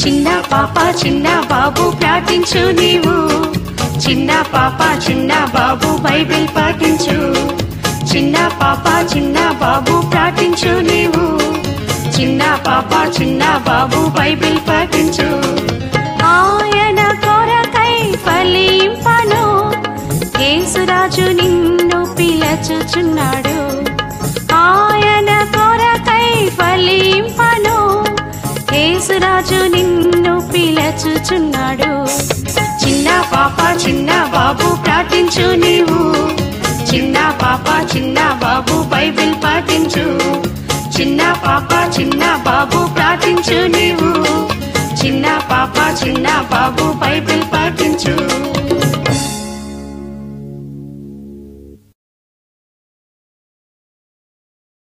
చిన్న పాప చిన్న బాబు ప్రార్థించు నీవు చిన్న పాప చిన్న బాబు బైబిల్ పాటించు చిన్న పాప చిన్న బాబు ప్రార్థించు నీవు చిన్న పాప చిన్న బాబు బైబిల్ పాటించు ఆయన కొరకై ఫలింపను యేసురాజు నిన్ను పిలచుచున్నాడు ఆయన కొరకై ఫలింపను యేసురాజు నిన్ను పిలచుచున్నాడు చిన్న పాప చిన్న బాబు ప్రార్థించు నీవు చిన్న పాప చిన్న బాబు బైబిల్ పాటించు చిన్న పాప చిన్న బాబు ప్రార్థించు నీవు చిన్న పాప చిన్న బాబు బైబిల్ పాటించు